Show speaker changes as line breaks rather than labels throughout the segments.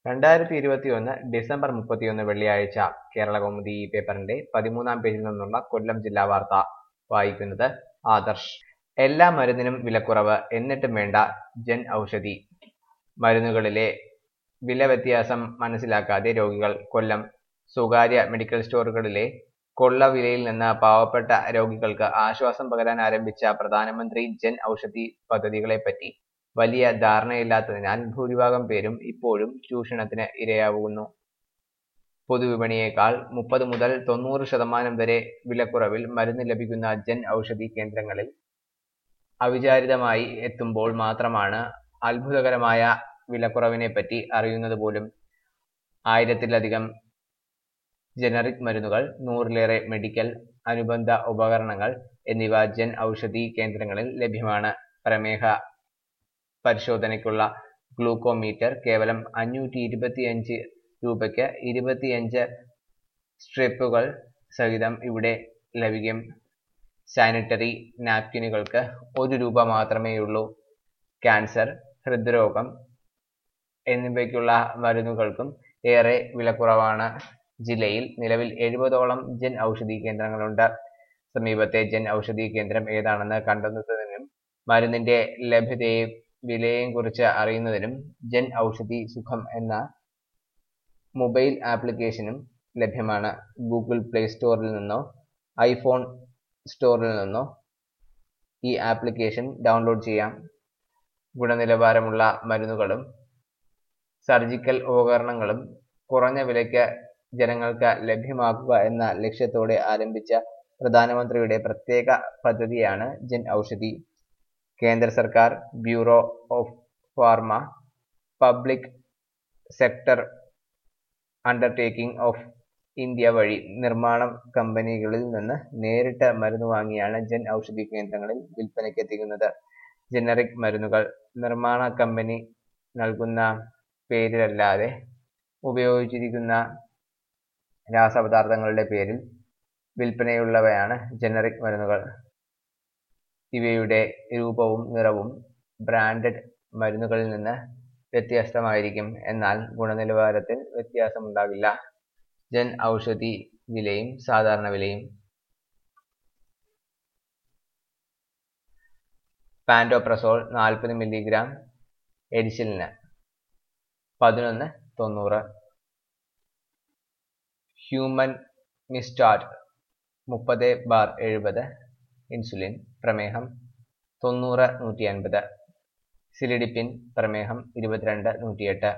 രണ്ടായിരത്തി ഇരുപത്തിയൊന്ന് ഡിസംബർ മുപ്പത്തിയൊന്ന് വെള്ളിയാഴ്ച കേരളകൗമുദി ഈ പേപ്പറിന്റെ പതിമൂന്നാം പേജിൽ നിന്നുള്ള കൊല്ലം ജില്ലാ വാർത്ത വായിക്കുന്നത് ആദർശ് എല്ലാ മരുന്നിനും വിലക്കുറവ് എന്നിട്ടും വേണ്ട ജൻ ഔഷധി മരുന്നുകളിലെ വില വ്യത്യാസം മനസ്സിലാക്കാതെ രോഗികൾ കൊല്ലം സ്വകാര്യ മെഡിക്കൽ സ്റ്റോറുകളിലെ കൊള്ളവിലയിൽ നിന്ന് പാവപ്പെട്ട രോഗികൾക്ക് ആശ്വാസം പകരാൻ ആരംഭിച്ച പ്രധാനമന്ത്രി ജൻ ഔഷധി പദ്ധതികളെപ്പറ്റി വലിയ ധാരണയില്ലാത്തതിനാൽ ഭൂരിഭാഗം പേരും ഇപ്പോഴും ചൂഷണത്തിന് ഇരയാവുന്നു പൊതുവിപണിയേക്കാൾ മുപ്പത് മുതൽ തൊണ്ണൂറ് ശതമാനം വരെ വിലക്കുറവിൽ മരുന്ന് ലഭിക്കുന്ന ജൻ ഔഷധി കേന്ദ്രങ്ങളിൽ അവിചാരിതമായി എത്തുമ്പോൾ മാത്രമാണ് അത്ഭുതകരമായ വിലക്കുറവിനെ പറ്റി അറിയുന്നത് പോലും ആയിരത്തിലധികം ജനറിക് മരുന്നുകൾ നൂറിലേറെ മെഡിക്കൽ അനുബന്ധ ഉപകരണങ്ങൾ എന്നിവ ജൻ ഔഷധി കേന്ദ്രങ്ങളിൽ ലഭ്യമാണ് പ്രമേഹ പരിശോധനയ്ക്കുള്ള ഗ്ലൂക്കോമീറ്റർ കേവലം അഞ്ഞൂറ്റി ഇരുപത്തിയഞ്ച് രൂപയ്ക്ക് ഇരുപത്തിയഞ്ച് സ്ട്രിപ്പുകൾ സഹിതം ഇവിടെ ലഭിക്കും സാനിറ്ററി നാപ്കിനുകൾക്ക് ഒരു രൂപ മാത്രമേയുള്ളൂ ക്യാൻസർ ഹൃദ്രോഗം എന്നിവയ്ക്കുള്ള മരുന്നുകൾക്കും ഏറെ വിലക്കുറവാണ് ജില്ലയിൽ നിലവിൽ എഴുപതോളം ജൻ ഔഷധി കേന്ദ്രങ്ങളുണ്ട് സമീപത്തെ ജൻ ഔഷധി കേന്ദ്രം ഏതാണെന്ന് കണ്ടെത്തുന്നതിനും മരുന്നിന്റെ ലഭ്യതയെയും വിലയെയും കുറിച്ച് അറിയുന്നതിനും ജൻ ഔഷധി സുഖം എന്ന മൊബൈൽ ആപ്ലിക്കേഷനും ലഭ്യമാണ് ഗൂഗിൾ പ്ലേ സ്റ്റോറിൽ നിന്നോ ഐഫോൺ സ്റ്റോറിൽ നിന്നോ ഈ ആപ്ലിക്കേഷൻ ഡൗൺലോഡ് ചെയ്യാം ഗുണനിലവാരമുള്ള മരുന്നുകളും സർജിക്കൽ ഉപകരണങ്ങളും കുറഞ്ഞ വിലയ്ക്ക് ജനങ്ങൾക്ക് ലഭ്യമാക്കുക എന്ന ലക്ഷ്യത്തോടെ ആരംഭിച്ച പ്രധാനമന്ത്രിയുടെ പ്രത്യേക പദ്ധതിയാണ് ജൻ ഔഷധി കേന്ദ്ര സർക്കാർ bureau of pharma public sector undertaking of India വഴി നിർമ്മാണ കമ്പനികളിൽ നിന്ന് നേരിട്ട് മരുന്ന് വാങ്ങിയാണ് ജൻ ഔഷധി കേന്ദ്രങ്ങളിൽ വിൽപ്പനയ്ക്ക് എത്തിക്കുന്നത് ജനറിക് മരുന്നുകൾ നിർമ്മാണ കമ്പനി നൽകുന്ന പേരിലല്ലാതെ ഉപയോഗിച്ചിരിക്കുന്ന രാസപദാർത്ഥങ്ങളുടെ പേരിൽ വിൽപ്പനയുള്ളവയാണ് ജനറിക് മരുന്നുകൾ ഇവയുടെ രൂപവും നിറവും ബ്രാൻഡഡ് മരുന്നുകളിൽ നിന്ന് വ്യത്യസ്തമായിരിക്കും എന്നാൽ ഗുണനിലവാരത്തിൽ വ്യത്യാസമുണ്ടാകില്ല ജൻ ഔഷധി വിലയും സാധാരണ വിലയും പാൻഡോപ്രസോൾ നാൽപ്പത് മില്ലിഗ്രാം എഡിസിലിന് പതിനൊന്ന് തൊണ്ണൂറ് ഹ്യൂമൻ മിസ്റ്റാർട്ട് മുപ്പത് ബാർ എഴുപത് ഇൻസുലിൻ പ്രമേഹം തൊണ്ണൂറ് നൂറ്റി അൻപത് സിലിഡിപ്പിൻ പ്രമേഹം ഇരുപത്തിരണ്ട് നൂറ്റിയെട്ട്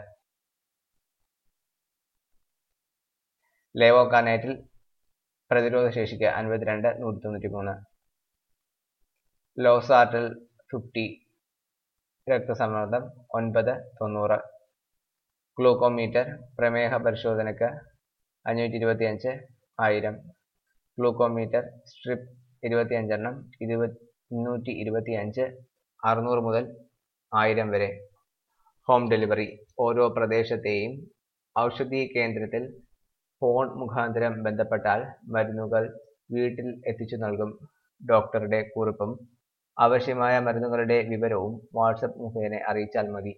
ലേവോകാനേറ്റിൽ പ്രതിരോധ ശേഷിക്ക് അൻപത്തിരണ്ട് നൂറ്റി തൊണ്ണൂറ്റി മൂന്ന് ലോസാർട്ടിൽ ഫിഫ്റ്റി രക്തസമ്മർദ്ദം ഒൻപത് തൊണ്ണൂറ് ഗ്ലൂക്കോമീറ്റർ പ്രമേഹ പരിശോധനയ്ക്ക് അഞ്ഞൂറ്റി ഇരുപത്തിയഞ്ച് ആയിരം ഗ്ലൂക്കോമീറ്റർ സ്ട്രിപ്പ് ഇരുപത്തിയഞ്ചെണ്ണം ഇരുപത് മുന്നൂറ്റി ഇരുപത്തിയഞ്ച് അറുന്നൂറ് മുതൽ ആയിരം വരെ ഹോം ഡെലിവറി ഓരോ പ്രദേശത്തെയും ഔഷധി കേന്ദ്രത്തിൽ ഫോൺ മുഖാന്തരം ബന്ധപ്പെട്ടാൽ മരുന്നുകൾ വീട്ടിൽ എത്തിച്ചു നൽകും ഡോക്ടറുടെ കുറിപ്പും ആവശ്യമായ മരുന്നുകളുടെ വിവരവും വാട്സപ്പ് മുഖേന അറിയിച്ചാൽ മതി